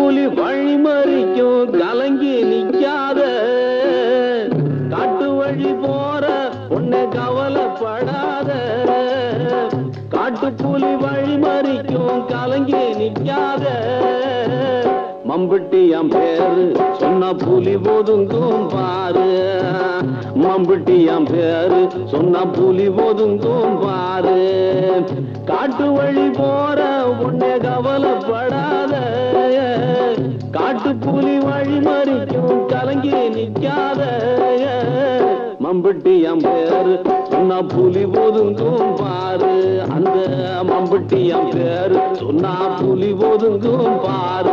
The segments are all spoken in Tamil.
புலி வழிமறிக்கும் கலங்கி நிக்காத காட்டு வழி போற உன்னை கவலைப்படாத காட்டு புலி வழிமறிக்கும் கலங்கி நிக்காத மம்பட்டி என் பேரு சொன்ன புலி ஒதுங்கும் பாரு மம்பட்டி என் பேரு சொன்ன புலி ஒதுங்கும் பாரு காட்டு வழி போற உன்னை கவலைப்படாத காட்டு புலி வழி மறிக்கும் கலங்கி நிக்காத மம்பட்டி என் பேரு சொன்னா புலி ஒதுங்கும் பாரு அந்த மம்பட்டி என் பேரு சொன்னா புலி ஒதுங்கும் பாரு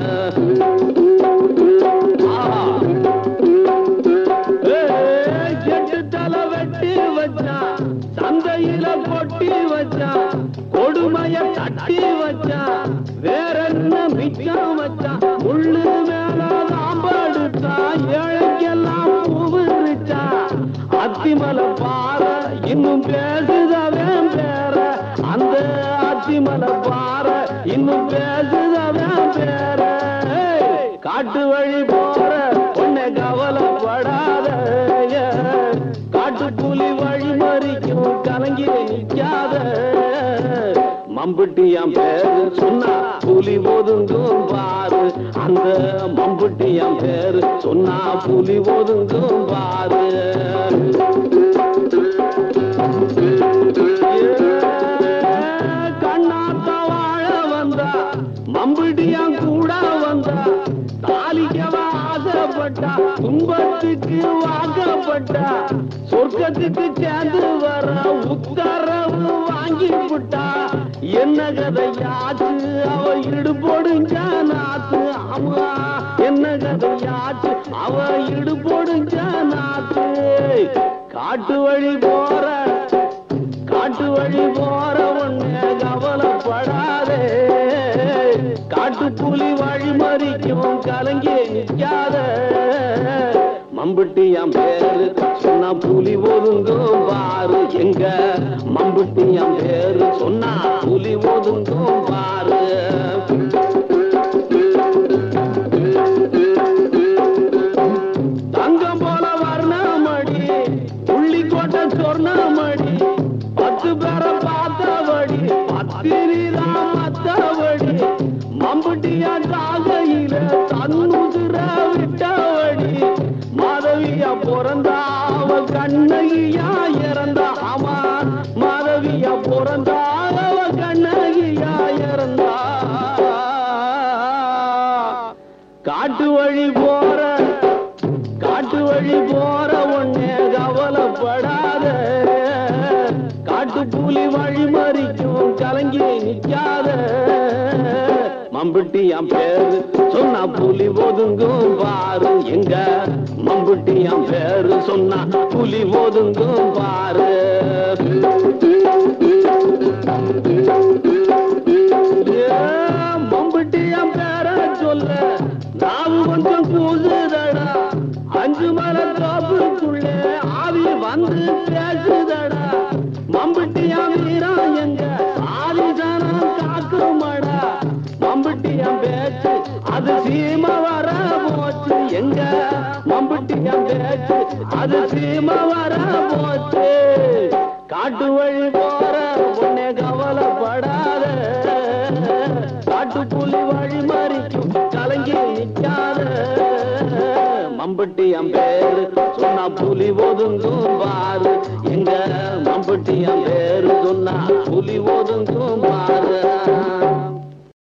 ஆஹா. ஏய், செட்டு தலை வெட்டி வச்சான் சந்தையில கொட்டி வச்சான் கொடுமைய தட்டி வச்சான் வேற என்ன மிச்சம் வச்சான் முள்ளு மேல தாம்படுத்தான் ஏழைக்கெல்லாம் பூவிருச்சான் அத்திமலை பாறை இன்னும் பேசுதவன் பேர அந்த அத்திமலை பாறை இன்னும் பேசுதவன் பேர ஏய், காட்டு வழி போற உன்னை கவலைப்படாத காட்டு புலி வழி மறிக்கும் கலங்கி நிக்காத மம்புட்டி என் பேரு சொன்னா புலி ஒதுங்கும் பாரு அந்த மம்புட்டி என் பேரு சொன்னா புலி ஒதுங்கும் பாரு கண்ணாத்த வாழ வந்தா மம்புட்டியான் கூட வந்தா தாலிக்கவ ஆசைப்பட்டா துன்பத்துக்கு வாக்கப்பட்டா சொர்க்கத்துக்கு சேர்ந்து வர உத்தரவு வாங்கி விட்டா என்ன கதையாச்சு அவ இடு போடுங்க நாத்து ஆமா என்ன கதையாச்சு அவ இடு போடுங்க நாத்து காட்டு வழி போற காட்டு வழி போற ஒண்ணு கவலைப்படாதே காட்டு புலி வழி மறிக்கும் கலங்கி நிக்காத மம்புட்டி என் பேரு சொன்னா புலி ஒதுங்கும் பாரு எங்க மம்புட்டி என் பேரு சொன்னா புலி ஒதுங்கும் பாரு தங்கம் போல வர்ணமடி புள்ளி கோட்டை சொர்ணமடி பத்து பேரை பார்த்தபடி பத்திரிதான் மத்தபடி மம்புட்டியா தாகையில தன்னுதிர விட்டபடி மாதவியா பிறந்தா அவ கண்ணகியா இறந்தா ஆமா மாதவியா பிறந்தா அவ கண்ணகியா இறந்தா காட்டு வழி போற காட்டு வழி போற ஒண்ணே கவலைப்படாத காட்டு புலி வழி மறிக்கும் கலங்கி நிக்காத மம்புட்டி என் பேரு சொன்னா புலி ஒதுங்கும் பாரு எங்க மம்புட்டி என் பேரு சொன்னா புலி ஒதுங்கும் பாரு ஏ, மம்புட்டி என் பேர சொல்ல நாவு கொஞ்சம் கூசுதடா அஞ்சு மர தோப்புக்குள்ளே ஆவி வந்து பேசுதடா மம்புட்டியா வீரா எங்க ஆதிதானம் காக்குமடா மம்புட்டியா பேச்சு அது சீம வர போச்சு எங்க மம்புட்டியா பேச்சு அது சீம வர போச்சு காட்டு வழி போற உன்னை கவலைப்படாத காட்டு புலி வழி மறிக்கும் கலங்கி நிக்காத மம்பட்டி என் பேரு சொன்னா புலி ஒதுங்கும் பாரு எங்க மம்பட்டி என் பேரு சொன்னா புலி ஒதுங்கும் பாரு